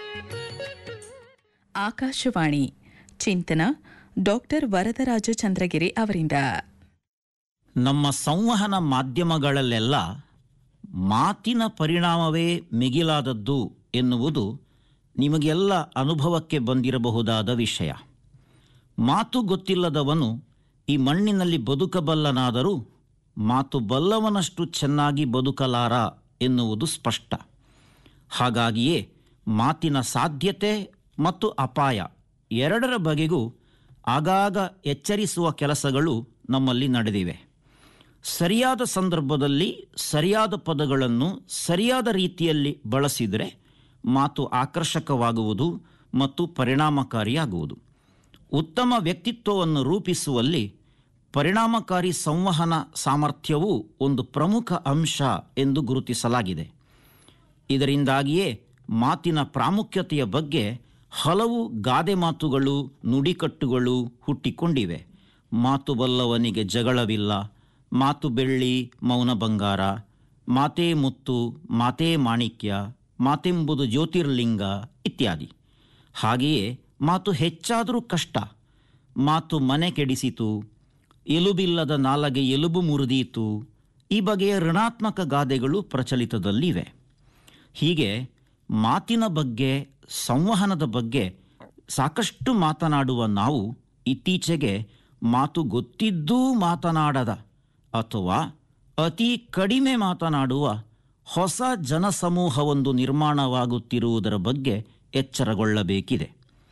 ಆಕಾಶವಾಣಿ ಚಿಂತನ ಡಾಕ್ಟರ್ ವರದರಾಜ ಚಂದ್ರಗಿರಿ ಅವರಿಂದ ನಮ್ಮ ಸಂವಹನ ಮಾಧ್ಯಮಗಳಲ್ಲೆಲ್ಲ ಮಾತಿನ ಪರಿಣಾಮವೇ ಮಿಗಿಲಾದದ್ದು ಎನ್ನುವುದು ನಿಮಗೆಲ್ಲ ಅನುಭವಕ್ಕೆ ಬಂದಿರಬಹುದಾದ ವಿಷಯ ಮಾತು ಗೊತ್ತಿಲ್ಲದವನು ಈ ಮಣ್ಣಿನಲ್ಲಿ ಬದುಕಬಲ್ಲನಾದರೂ ಮಾತು ಬಲ್ಲವನಷ್ಟು ಚೆನ್ನಾಗಿ ಬದುಕಲಾರ ಎನ್ನುವುದು ಸ್ಪಷ್ಟ ಹಾಗಾಗಿಯೇ ಮಾತಿನ ಸಾಧ್ಯತೆ ಮತ್ತು ಅಪಾಯ ಎರಡರ ಬಗೆಗೂ ಆಗಾಗ ಎಚ್ಚರಿಸುವ ಕೆಲಸಗಳು ನಮ್ಮಲ್ಲಿ ನಡೆದಿವೆ ಸರಿಯಾದ ಸಂದರ್ಭದಲ್ಲಿ ಸರಿಯಾದ ಪದಗಳನ್ನು ಸರಿಯಾದ ರೀತಿಯಲ್ಲಿ ಬಳಸಿದರೆ ಮಾತು ಆಕರ್ಷಕವಾಗುವುದು ಮತ್ತು ಪರಿಣಾಮಕಾರಿಯಾಗುವುದು ಉತ್ತಮ ವ್ಯಕ್ತಿತ್ವವನ್ನು ರೂಪಿಸುವಲ್ಲಿ ಪರಿಣಾಮಕಾರಿ ಸಂವಹನ ಸಾಮರ್ಥ್ಯವೂ ಒಂದು ಪ್ರಮುಖ ಅಂಶ ಎಂದು ಗುರುತಿಸಲಾಗಿದೆ ಇದರಿಂದಾಗಿಯೇ ಮಾತಿನ ಪ್ರಾಮುಖ್ಯತೆಯ ಬಗ್ಗೆ ಹಲವು ಗಾದೆ ಮಾತುಗಳು ನುಡಿಕಟ್ಟುಗಳು ಹುಟ್ಟಿಕೊಂಡಿವೆ ಮಾತು ಬಲ್ಲವನಿಗೆ ಜಗಳವಿಲ್ಲ ಮಾತು ಬೆಳ್ಳಿ ಮೌನ ಬಂಗಾರ ಮಾತೇ ಮುತ್ತು ಮಾತೇ ಮಾಣಿಕ್ಯ ಮಾತೆಂಬುದು ಜ್ಯೋತಿರ್ಲಿಂಗ ಇತ್ಯಾದಿ ಹಾಗೆಯೇ ಮಾತು ಹೆಚ್ಚಾದರೂ ಕಷ್ಟ ಮಾತು ಮನೆ ಕೆಡಿಸಿತು ಎಲುಬಿಲ್ಲದ ನಾಲಗೆ ಎಲುಬು ಮುರಿದೀತು ಈ ಬಗೆಯ ಋಣಾತ್ಮಕ ಗಾದೆಗಳು ಪ್ರಚಲಿತದಲ್ಲಿವೆ ಹೀಗೆ ಮಾತಿನ ಬಗ್ಗೆ ಸಂವಹನದ ಬಗ್ಗೆ ಸಾಕಷ್ಟು ಮಾತನಾಡುವ ನಾವು ಇತ್ತೀಚೆಗೆ ಮಾತು ಗೊತ್ತಿದ್ದೂ ಮಾತನಾಡದ ಅಥವಾ ಅತಿ ಕಡಿಮೆ ಮಾತನಾಡುವ ಹೊಸ ಜನಸಮೂಹವೊಂದು ನಿರ್ಮಾಣವಾಗುತ್ತಿರುವುದರ ಬಗ್ಗೆ ಎಚ್ಚರಗೊಳ್ಳಬೇಕಿದೆ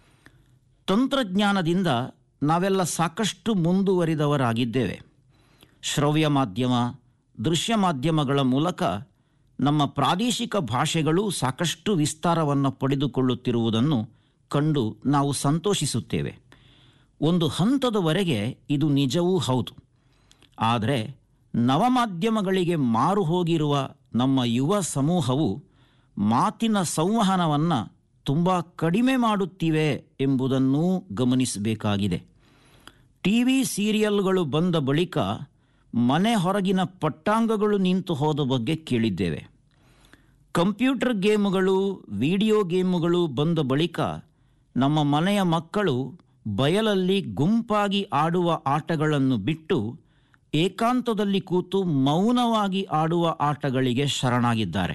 ತಂತ್ರಜ್ಞಾನದಿಂದ ನಾವೆಲ್ಲ ಸಾಕಷ್ಟು ಮುಂದುವರಿದವರಾಗಿದ್ದೇವೆ ಶ್ರವ್ಯ ಮಾಧ್ಯಮ ದೃಶ್ಯ ಮಾಧ್ಯಮಗಳ ಮೂಲಕ ನಮ್ಮ ಪ್ರಾದೇಶಿಕ ಭಾಷೆಗಳು ಸಾಕಷ್ಟು ವಿಸ್ತಾರವನ್ನು ಪಡೆದುಕೊಳ್ಳುತ್ತಿರುವುದನ್ನು ಕಂಡು ನಾವು ಸಂತೋಷಿಸುತ್ತೇವೆ ಒಂದು ಹಂತದವರೆಗೆ ಇದು ನಿಜವೂ ಹೌದು ಆದರೆ ನವಮಾಧ್ಯಮಗಳಿಗೆ ಮಾರು ಹೋಗಿರುವ ನಮ್ಮ ಯುವ ಸಮೂಹವು ಮಾತಿನ ಸಂವಹನವನ್ನು ತುಂಬ ಕಡಿಮೆ ಮಾಡುತ್ತಿವೆ ಎಂಬುದನ್ನೂ ಗಮನಿಸಬೇಕಾಗಿದೆ ಟಿ ವಿ ಸೀರಿಯಲ್ಗಳು ಬಂದ ಬಳಿಕ ಮನೆ ಹೊರಗಿನ ಪಟ್ಟಾಂಗಗಳು ನಿಂತು ಹೋದ ಬಗ್ಗೆ ಕೇಳಿದ್ದೇವೆ ಕಂಪ್ಯೂಟರ್ ಗೇಮುಗಳು ವಿಡಿಯೋ ಗೇಮುಗಳು ಬಂದ ಬಳಿಕ ನಮ್ಮ ಮನೆಯ ಮಕ್ಕಳು ಬಯಲಲ್ಲಿ ಗುಂಪಾಗಿ ಆಡುವ ಆಟಗಳನ್ನು ಬಿಟ್ಟು ಏಕಾಂತದಲ್ಲಿ ಕೂತು ಮೌನವಾಗಿ ಆಡುವ ಆಟಗಳಿಗೆ ಶರಣಾಗಿದ್ದಾರೆ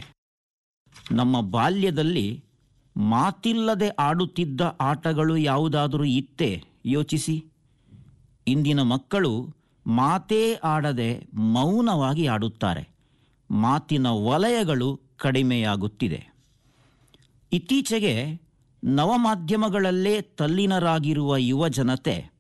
ನಮ್ಮ ಬಾಲ್ಯದಲ್ಲಿ ಮಾತಿಲ್ಲದೆ ಆಡುತ್ತಿದ್ದ ಆಟಗಳು ಯಾವುದಾದರೂ ಇತ್ತೇ ಯೋಚಿಸಿ ಇಂದಿನ ಮಕ್ಕಳು ಮಾತೇ ಆಡದೆ ಮೌನವಾಗಿ ಆಡುತ್ತಾರೆ ಮಾತಿನ ವಲಯಗಳು ಕಡಿಮೆಯಾಗುತ್ತಿದೆ ಇತ್ತೀಚೆಗೆ ನವಮಾಧ್ಯಮಗಳಲ್ಲೇ ತಲ್ಲೀನರಾಗಿರುವ ಯುವ ಜನತೆ